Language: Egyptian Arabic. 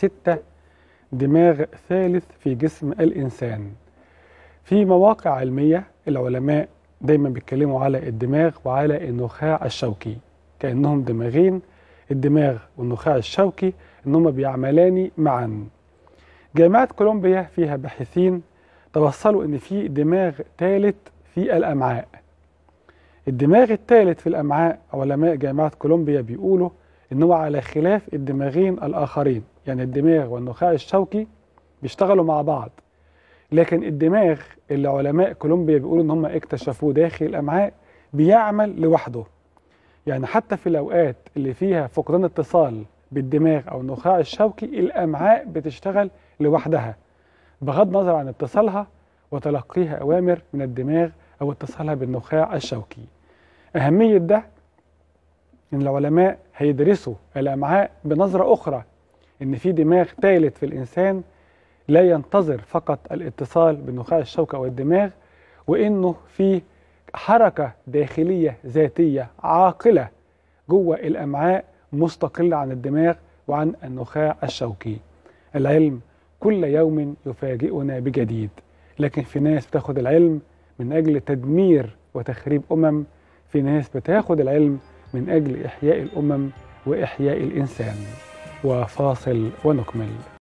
ستة دماغ ثالث في جسم الإنسان في مواقع علمية العلماء دايما بيتكلموا على الدماغ وعلى النخاع الشوكي كأنهم دماغين الدماغ والنخاع الشوكي إنهما بيعملان معا جامعة كولومبيا فيها باحثين توصلوا إن في دماغ ثالث في الأمعاء الدماغ الثالث في الأمعاء علماء جامعة كولومبيا بيقولوا إن هو على خلاف الدماغين الآخرين يعني الدماغ والنخاع الشوكي بيشتغلوا مع بعض لكن الدماغ اللي علماء كولومبيا بيقولوا إن هم اكتشفوه داخل الأمعاء بيعمل لوحده يعني حتى في الأوقات اللي فيها فقدان اتصال بالدماغ أو النخاع الشوكي الأمعاء بتشتغل لوحدها بغض النظر عن اتصالها وتلقيها أوامر من الدماغ أو اتصالها بالنخاع الشوكي أهمية ده إن العلماء هيدرسوا الأمعاء بنظرة أخرى إن في دماغ ثالث في الإنسان لا ينتظر فقط الاتصال بالنخاع الشوكي أو الدماغ وإنه في حركة داخلية ذاتية عاقلة جوه الأمعاء مستقلة عن الدماغ وعن النخاع الشوكي العلم كل يوم يفاجئنا بجديد لكن في ناس بتاخد العلم من أجل تدمير وتخريب أمم في ناس بتاخد العلم من أجل إحياء الأمم وإحياء الإنسان وفاصل ونكمل